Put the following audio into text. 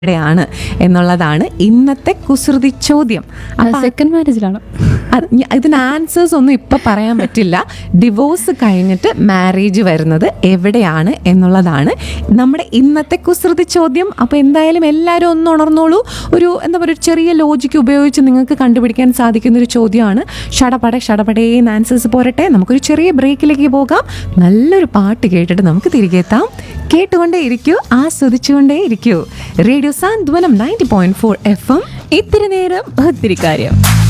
എവിടെയാണ് എന്നുള്ളതാണ് ഇന്നത്തെ കുസൃതി ചോദ്യം അപ്പൊ സെക്കൻഡ് മാരേജിലാണ് അത് ഞ- ഇതിന് ആൻസേഴ്സ് ഒന്നും ഇപ്പൊ പറയാൻ പറ്റില്ല ഡിവോഴ്സ് കഴിഞ്ഞിട്ട് മാരേജ് വരുന്നത് എവിടെയാണ് എന്നുള്ളതാണ് നമ്മുടെ ഇന്നത്തെ കുസൃതി ചോദ്യം അപ്പൊ എന്തായാലും എല്ലാവരും ഒന്ന് ഉണർന്നോളൂ ഒരു എന്താ പറയുക ഒരു ചെറിയ ലോജിക്ക് ഉപയോഗിച്ച് നിങ്ങൾക്ക് കണ്ടുപിടിക്കാൻ സാധിക്കുന്ന ഒരു ചോദ്യമാണ് ഷടപടെ ഷടപടേന്ന് ആൻസേഴ്സ് പോരട്ടെ നമുക്കൊരു ചെറിയ ബ്രേക്കിലേക്ക് പോകാം നല്ലൊരു പാട്ട് കേട്ടിട്ട് നമുക്ക് തിരികെ എത്താം കേട്ടുകൊണ്ടേ ഇരിക്കൂ ആസ്വദിച്ചുകൊണ്ടേ ഇരിക്കൂ radio Santhwanam ninety point four F M ഇത്തിരി നേരം ഒത്തിരി കാര്യം